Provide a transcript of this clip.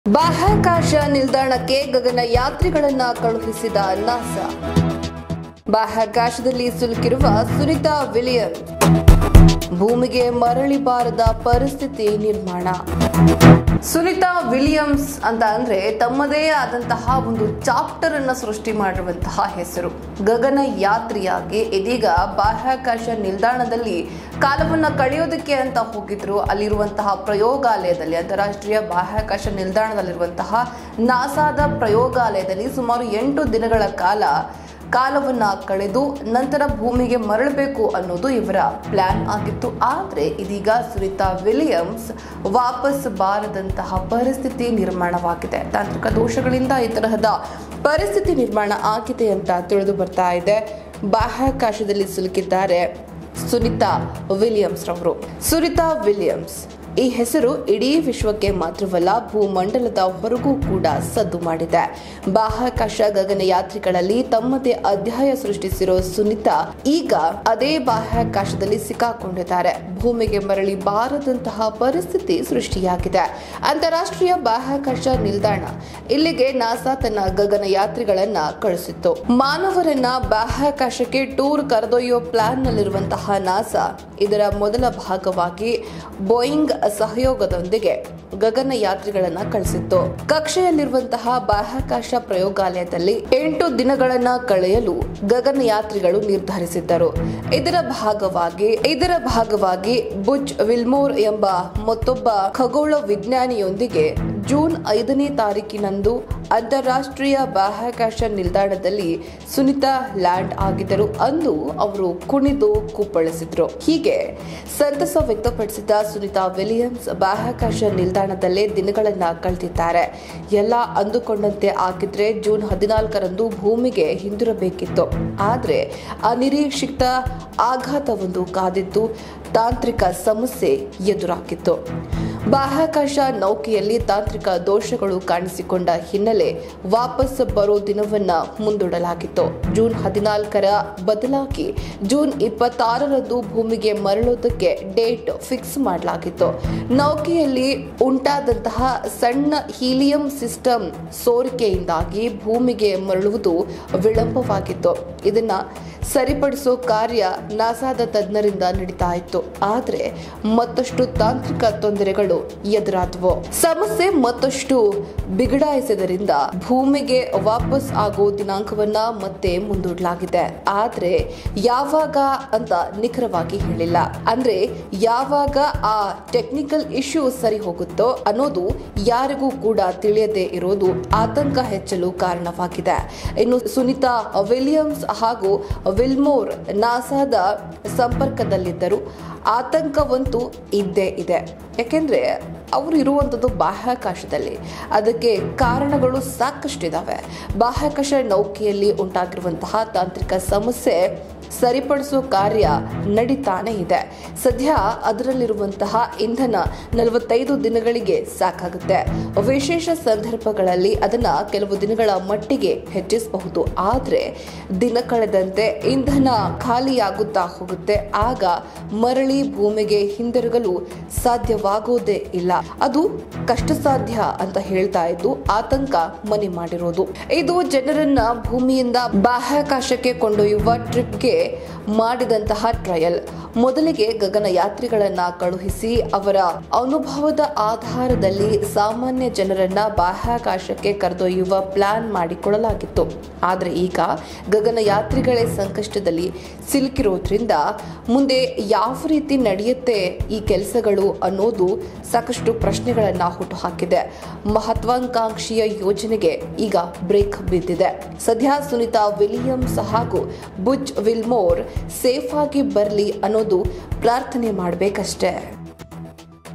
ಬಾಹ್ಯಾಕಾಶ ನಿಲ್ದಾಣಕ್ಕೆ ಗಗನಯಾತ್ರಿಗಳನ್ನ ಕಳುಹಿಸಿದ ನಾಸಾ ಬಾಹ್ಯಾಕಾಶದಲ್ಲಿ ಸಿಲುಕಿರುವ ಸುನಿತಾ ವಿಲಿಯಮ್ಸ್ ಭೂಮಿಗೆ ಮರಳಿ ಬಾರದ ಪರಿಸ್ಥಿತಿ ನಿರ್ಮಾಣ ಸುನಿತಾ ವಿಲಿಯಮ್ಸ್ ಅಂತ ಅಂದ್ರೆ ತಮ್ಮದೇ ಆದಂತಹ ಒಂದು ಚಾಪ್ಟರ್ ಅನ್ನ ಸೃಷ್ಟಿ ಮಾಡಿರುವಂತಹ ಹೆಸರು ಗಗನ ಯಾತ್ರಿಯಾಗಿ ಇದೀಗ ಬಾಹ್ಯಾಕಾಶ ನಿಲ್ದಾಣದಲ್ಲಿ ಕಾಲವನ್ನ ಕಳೆಯೋದಕ್ಕೆ ಅಂತ ಹೋಗಿದ್ರು ಅಲ್ಲಿರುವಂತಹ ಪ್ರಯೋಗಾಲಯದಲ್ಲಿ ಅಂತಾರಾಷ್ಟ್ರೀಯ ಬಾಹ್ಯಾಕಾಶ ನಿಲ್ದಾಣದಲ್ಲಿರುವಂತಹ ನಾಸಾದ ಪ್ರಯೋಗಾಲಯದಲ್ಲಿ ಸುಮಾರು ಎಂಟು ದಿನಗಳ ಕಾಲ ಕಾಲವನ್ನ ಕಳೆದು ನಂತರ ಭೂಮಿಗೆ ಮರಳಬೇಕು ಅನ್ನೋದು ಇವರ ಪ್ಲಾನ್ ಆಗಿತ್ತು ಆದ್ರೆ ಇದೀಗ ಸುನಿತಾ ವಿಲಿಯಮ್ಸ್ ವಾಪಸ್ ಬಾರದಂತಹ ಪರಿಸ್ಥಿತಿ ನಿರ್ಮಾಣವಾಗಿದೆ ತಾಂತ್ರಿಕ ದೋಷಗಳಿಂದ ಈ ತರಹದ ಪರಿಸ್ಥಿತಿ ನಿರ್ಮಾಣ ಆಗಿದೆ ಅಂತ ತಿಳಿದು ಬರ್ತಾ ಇದೆ ಬಾಹ್ಯಾಕಾಶದಲ್ಲಿ ಸಿಲುಕಿದ್ದಾರೆ ಸುನಿತಾ ವಿಲಿಯಮ್ಸ್ ರವರು ಸುನಿತಾ ವಿಲಿಯಮ್ಸ್ ಈ ಹೆಸರು ಇಡೀ ವಿಶ್ವಕ್ಕೆ ಮಾತ್ರವಲ್ಲ ಭೂಮಂಡಲದ ಹೊರಗೂ ಕೂಡ ಸದ್ದು ಮಾಡಿದೆ ಬಾಹ್ಯಾಕಾಶ ಗಗನಯಾತ್ರಿಗಳಲ್ಲಿ ತಮ್ಮದೇ ಅಧ್ಯಾಯ ಸೃಷ್ಟಿಸಿರೋ ಸುನಿತಾ ಈಗ ಅದೇ ಬಾಹ್ಯಾಕಾಶದಲ್ಲಿ ಸಿಕ್ಕಾಕೊಂಡಿದ್ದಾರೆ ಭೂಮಿಗೆ ಮರಳಿ ಬಾರದಂತಹ ಪರಿಸ್ಥಿತಿ ಸೃಷ್ಟಿಯಾಗಿದೆ ಅಂತಾರಾಷ್ಟ್ರೀಯ ಬಾಹ್ಯಾಕಾಶ ನಿಲ್ದಾಣ ಇಲ್ಲಿಗೆ ನಾಸಾ ತನ್ನ ಗಗನಯಾತ್ರಿಗಳನ್ನ ಕಳಿಸಿತ್ತು ಮಾನವರನ್ನ ಬಾಹ್ಯಾಕಾಶಕ್ಕೆ ಟೂರ್ ಕರೆದೊಯ್ಯೋ ಪ್ಲಾನ್ ನಲ್ಲಿರುವಂತಹ ನಾಸಾ ಇದರ ಮೊದಲ ಭಾಗವಾಗಿ ಬೋಯಿಂಗ್ ಸಹಯೋಗದೊಂದಿಗೆ ಗಗನಯಾತ್ರಿಗಳನ್ನ ಕಳಿಸಿತ್ತು ಕಕ್ಷೆಯಲ್ಲಿರುವಂತಹ ಬಾಹ್ಯಾಕಾಶ ಪ್ರಯೋಗಾಲಯದಲ್ಲಿ ಎಂಟು ದಿನಗಳನ್ನ ಕಳೆಯಲು ಗಗನಯಾತ್ರಿಗಳು ನಿರ್ಧರಿಸಿದ್ದರು ಇದರ ಭಾಗವಾಗಿ ಇದರ ಭಾಗವಾಗಿ ಬುಜ್ ವಿಲ್ಮೋರ್ ಎಂಬ ಮತ್ತೊಬ್ಬ ಖಗೋಳ ವಿಜ್ಞಾನಿಯೊಂದಿಗೆ ಜೂನ್ ಐದನೇ ತಾರೀಕಿನಂದು ಅಂತಾರಾಷ್ಟ್ರೀಯ ಬಾಹ್ಯಾಕಾಶ ನಿಲ್ದಾಣದಲ್ಲಿ ಸುನಿತಾ ಲ್ಯಾಂಡ್ ಆಗಿದ್ದರು ಅಂದು ಅವರು ಕುಣಿದು ಕುಪ್ಪಳಿಸಿದ್ರು ಹೀಗೆ ಸಂತಸ ವ್ಯಕ್ತಪಡಿಸಿದ ಸುನಿತಾ ವಿಲಿಯಮ್ಸ್ ಬಾಹ್ಯಾಕಾಶ ನಿಲ್ದಾಣದಲ್ಲೇ ದಿನಗಳನ್ನ ಕಳೆದಿದ್ದಾರೆ ಎಲ್ಲ ಅಂದುಕೊಂಡಂತೆ ಆಗಿದ್ರೆ ಜೂನ್ ಹದಿನಾಲ್ಕರಂದು ಭೂಮಿಗೆ ಹಿಂದಿರಬೇಕಿತ್ತು ಆದ್ರೆ ಅನಿರೀಕ್ಷಿತ ಆಘಾತವೊಂದು ಕಾದಿದ್ದು ತಾಂತ್ರಿಕ ಸಮಸ್ಯೆ ಎದುರಾಗಿತ್ತು ಬಾಹ್ಯಾಕಾಶ ನೌಕೆಯಲ್ಲಿ ತಾಂತ್ರಿಕ ದೋಷಗಳು ಕಾಣಿಸಿಕೊಂಡ ಹಿನ್ನೆಲೆ ವಾಪಸ್ ಬರೋ ದಿನವನ್ನ ಮುಂದೂಡಲಾಗಿತ್ತು ಜೂನ್ ಹದಿನಾಲ್ಕರ ಬದಲಾಗಿ ಜೂನ್ ಇಪ್ಪತ್ತಾರರಂದು ಭೂಮಿಗೆ ಮರಳೋದಕ್ಕೆ ಡೇಟ್ ಫಿಕ್ಸ್ ಮಾಡಲಾಗಿತ್ತು ನೌಕೆಯಲ್ಲಿ ಉಂಟಾದಂತಹ ಸಣ್ಣ ಹೀಲಿಯಂ ಸಿಸ್ಟಮ್ ಸೋರಿಕೆಯಿಂದಾಗಿ ಭೂಮಿಗೆ ಮರಳುವುದು ವಿಳಂಬವಾಗಿತ್ತು ಇದನ್ನ ಸರಿಪಡಿಸೋ ಕಾರ್ಯ ನಾಸಾದ ತಜ್ಞರಿಂದ ನಡೀತಾ ಇತ್ತು ಆದ್ರೆ ಮತ್ತಷ್ಟು ತಾಂತ್ರಿಕ ತೊಂದರೆಗಳು ಎದುರಾದವು ಸಮಸ್ಯೆ ಮತ್ತಷ್ಟು ಬಿಗಡಾಯಿಸಿದರಿಂದ ಭೂಮಿಗೆ ವಾಪಸ್ ಆಗೋ ದಿನಾಂಕವನ್ನ ಮತ್ತೆ ಮುಂದೂಡಲಾಗಿದೆ ಆದ್ರೆ ಯಾವಾಗ ಅಂತ ನಿಖರವಾಗಿ ಹೇಳಿಲ್ಲ ಅಂದ್ರೆ ಯಾವಾಗ ಆ ಟೆಕ್ನಿಕಲ್ ಇಶ್ಯೂ ಸರಿ ಹೋಗುತ್ತೋ ಅನ್ನೋದು ಯಾರಿಗೂ ಕೂಡ ತಿಳಿಯದೇ ಇರೋದು ಆತಂಕ ಹೆಚ್ಚಲು ಕಾರಣವಾಗಿದೆ ಇನ್ನು ಸುನಿತಾ ವಿಲಿಯಮ್ಸ್ ಹಾಗೂ ವಿಲ್ಮೋರ್ ನಾಸಾದ ಸಂಪರ್ಕದಲ್ಲಿದ್ದರು ಆತಂಕವಂತೂ ಇದ್ದೇ ಇದೆ ಯಾಕೆಂದ್ರೆ ಅವರು ಇರುವಂಥದ್ದು ಬಾಹ್ಯಾಕಾಶದಲ್ಲಿ ಅದಕ್ಕೆ ಕಾರಣಗಳು ಸಾಕಷ್ಟಿದಾವೆ ಬಾಹ್ಯಾಕಾಶ ನೌಕೆಯಲ್ಲಿ ಉಂಟಾಗಿರುವಂತಹ ತಾಂತ್ರಿಕ ಸಮಸ್ಯೆ ಸರಿಪಡಿಸುವ ಕಾರ್ಯ ನಡೀತಾನೆ ಇದೆ ಸದ್ಯ ಅದರಲ್ಲಿರುವಂತಹ ಇಂಧನ ನಲವತ್ತೈದು ದಿನಗಳಿಗೆ ಸಾಕಾಗುತ್ತೆ ವಿಶೇಷ ಸಂದರ್ಭಗಳಲ್ಲಿ ಅದನ್ನ ಕೆಲವು ದಿನಗಳ ಮಟ್ಟಿಗೆ ಹೆಚ್ಚಿಸಬಹುದು ಆದ್ರೆ ದಿನ ಕಳೆದಂತೆ ಇಂಧನ ಖಾಲಿಯಾಗುತ್ತಾ ಹೋಗುತ್ತೆ ಆಗ ಮರಳಿ ಭೂಮಿಗೆ ಹಿಂದಿರುಗಲು ಸಾಧ್ಯವಾಗುವುದೇ ಇಲ್ಲ ಅದು ಕಷ್ಟ ಸಾಧ್ಯ ಅಂತ ಹೇಳ್ತಾ ಇದ್ದು ಆತಂಕ ಮನೆ ಮಾಡಿರೋದು ಇದು ಜನರನ್ನ ಭೂಮಿಯಿಂದ ಬಾಹ್ಯಾಕಾಶಕ್ಕೆ ಕೊಂಡೊಯ್ಯುವ ಟ್ರಿಪ್ಗೆ ಮಾಡಿದಂತಹ ಟ್ರಯಲ್ ಮೊದಲಿಗೆ ಗಗನಯಾತ್ರಿಗಳನ್ನ ಕಳುಹಿಸಿ ಅವರ ಅನುಭವದ ಆಧಾರದಲ್ಲಿ ಸಾಮಾನ್ಯ ಜನರನ್ನ ಬಾಹ್ಯಾಕಾಶಕ್ಕೆ ಕರೆದೊಯ್ಯುವ ಪ್ಲಾನ್ ಮಾಡಿಕೊಳ್ಳಲಾಗಿತ್ತು ಆದರೆ ಈಗ ಗಗನಯಾತ್ರಿಗಳೇ ಸಂಕಷ್ಟದಲ್ಲಿ ಸಿಲುಕಿರೋದ್ರಿಂದ ಮುಂದೆ ಯಾವ ರೀತಿ ನಡೆಯುತ್ತೆ ಈ ಕೆಲಸಗಳು ಅನ್ನೋದು ಸಾಕಷ್ಟು ಪ್ರಶ್ನೆಗಳನ್ನ ಹುಟ್ಟುಹಾಕಿದೆ ಮಹತ್ವಾಕಾಂಕ್ಷಿಯ ಯೋಜನೆಗೆ ಈಗ ಬ್ರೇಕ್ ಬಿದ್ದಿದೆ ಸದ್ಯ ಸುನಿತಾ ವಿಲಿಯಮ್ಸ್ ಹಾಗೂ ಬುಜ್ ವಿಲ್ಮೋರ್ ಸೇಫ್ ಆಗಿ ಬರಲಿ ಅನ್ನೋದು ಪ್ರಾರ್ಥನೆ ಮಾಡಬೇಕಷ್ಟೇ